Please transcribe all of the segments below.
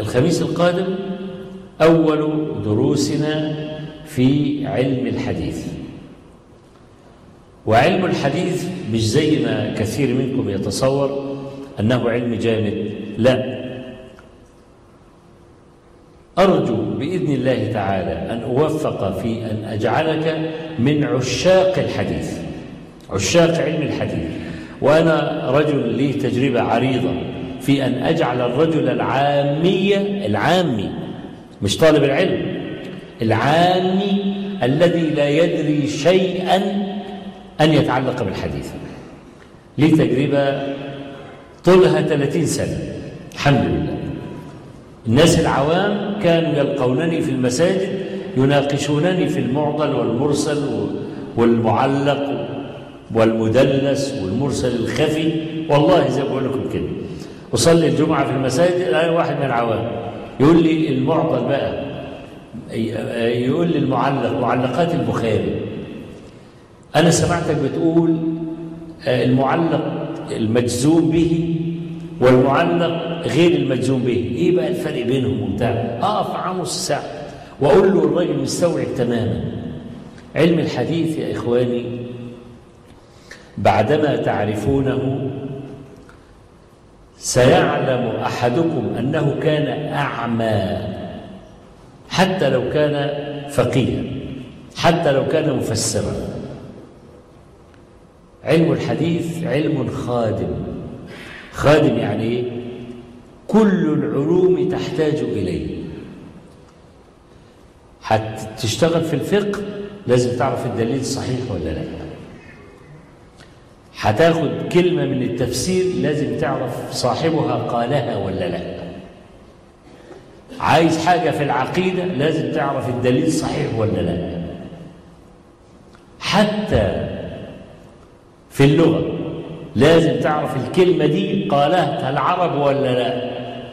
الخميس القادم أول دروسنا في علم الحديث وعلم الحديث مش زي ما كثير منكم يتصور أنه علم جامد لا أرجو بإذن الله تعالى أن أوفق في أن أجعلك من عشاق الحديث عشاق علم الحديث وأنا رجل لي تجربة عريضة في أن أجعل الرجل العامية العامي مش طالب العلم العامي الذي لا يدري شيئا أن يتعلق بالحديث لي تجربة طولها 30 سنة الحمد لله الناس العوام كانوا يلقونني في المساجد يناقشونني في المعضل والمرسل والمعلق والمدلس والمرسل الخفي والله زي ما بقول لكم كده أصلي الجمعة في المساجد أنا واحد من العوام يقول لي المعضل بقى يقول لي المعلق معلقات البخاري أنا سمعتك بتقول المعلق المجزوم به والمعلق غير المجزوم به ايه بقى الفرق بينهم وبتاع اقف معاه نص ساعه واقول له الراجل مستوعب تماما علم الحديث يا اخواني بعدما تعرفونه سيعلم احدكم انه كان اعمى حتى لو كان فقيها حتى لو كان مفسرا علم الحديث علم خادم خادم يعني ايه كل العلوم تحتاج اليه هتشتغل في الفقه لازم تعرف الدليل صحيح ولا لا هتاخد كلمة من التفسير لازم تعرف صاحبها قالها ولا لا عايز حاجة في العقيدة لازم تعرف الدليل صحيح ولا لا حتى في اللغة لازم تعرف الكلمة دي قالها العرب ولا لا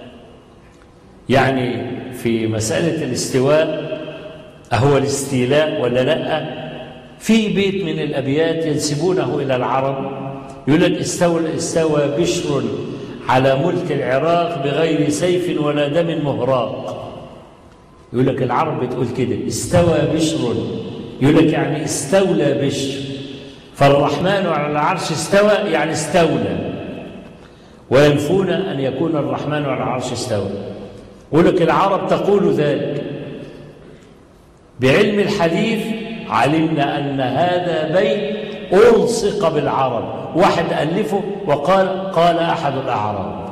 يعني في مسألة الاستواء أهو الاستيلاء ولا لا في بيت من الأبيات ينسبونه إلى العرب يقول لك استوى, استوى بشر على ملك العراق بغير سيف ولا دم مهراق يقول لك العرب بتقول كده استوى بشر يقول لك يعني استولى بشر فالرحمن على العرش استوى يعني استولى وينفون أن يكون الرحمن على العرش استوى يقول لك العرب تقول ذلك بعلم الحديث علمنا أن هذا بيت ألصق بالعرب واحد ألفه وقال قال أحد الأعراب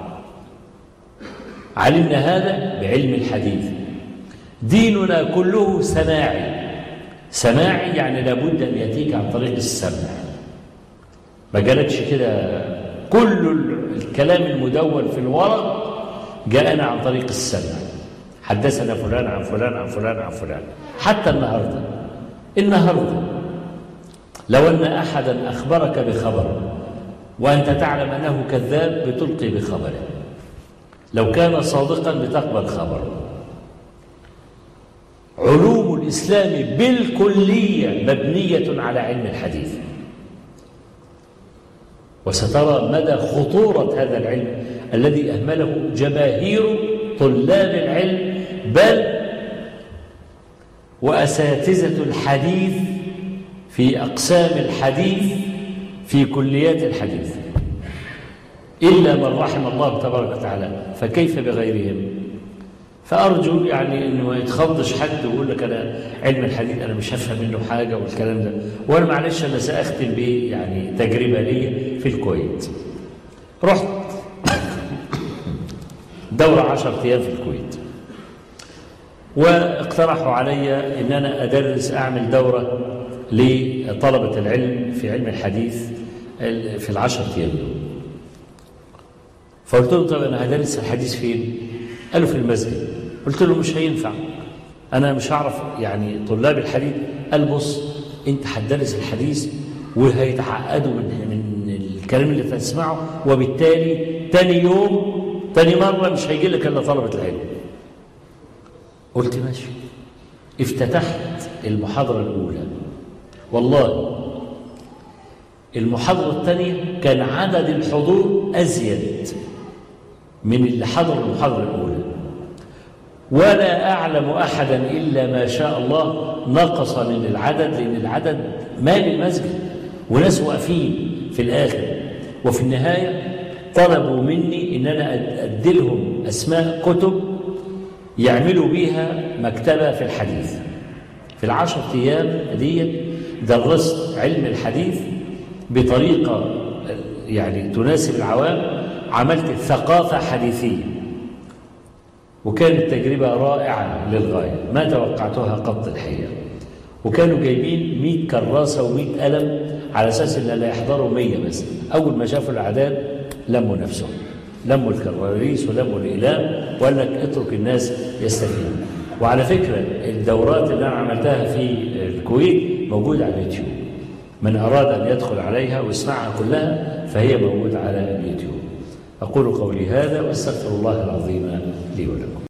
علمنا هذا بعلم الحديث ديننا كله سماعي سماعي يعني لابد أن يأتيك عن طريق السمع ما جالكش كده كل الكلام المدون في الورق جاءنا عن طريق السمع حدثنا فلان عن فلان عن فلان عن فلان حتى النهارده النهارده لو ان احدا اخبرك بخبر وانت تعلم انه كذاب بتلقي بخبره لو كان صادقا بتقبل خبره علوم الاسلام بالكليه مبنيه على علم الحديث وسترى مدى خطوره هذا العلم الذي اهمله جماهير طلاب العلم بل واساتذه الحديث في اقسام الحديث في كليات الحديث الا من رحم الله تبارك وتعالى فكيف بغيرهم فارجو يعني انه ما يتخضش حد ويقول لك انا علم الحديث انا مش هفهم منه حاجه والكلام ده وانا معلش انا ساختم به يعني تجربه لي في الكويت رحت دورة عشر أيام في الكويت واقترحوا علي أن أنا أدرس أعمل دورة لطلبة العلم في علم الحديث في العشر أيام دول فقلت له طب أنا هدرس الحديث فين؟ قالوا في المسجد قلت له مش هينفع أنا مش هعرف يعني طلاب الحديث قال بص أنت هتدرس الحديث وهيتعقدوا من, من الكلام اللي تسمعه وبالتالي تاني يوم تاني مرة مش هيجي لك إلا طلبة العلم قلت ماشي افتتحت المحاضرة الأولى والله المحاضرة الثانية كان عدد الحضور أزيد من اللي حضر المحاضرة الأولى ولا أعلم أحدا إلا ما شاء الله نقص من العدد لأن العدد مال المسجد وناس واقفين في الآخر وفي النهاية طلبوا مني إن أنا أدلهم أسماء كتب يعملوا بيها مكتبة في الحديث في العشر أيام دي درست علم الحديث بطريقة يعني تناسب العوام عملت ثقافة حديثية وكانت تجربة رائعة للغاية ما توقعتها قط الحقيقة وكانوا جايبين 100 كراسة و100 قلم على أساس إن لا يحضروا 100 بس أول ما شافوا الأعداد لموا نفسهم لموا الكراريس ولموا الإقلام وقال لك اترك الناس يستفيدوا وعلى فكرة الدورات اللي أنا عملتها في الكويت موجودة على اليوتيوب من أراد أن يدخل عليها ويسمعها كلها فهي موجودة على اليوتيوب أقول قولي هذا وأستغفر الله العظيم لي ولكم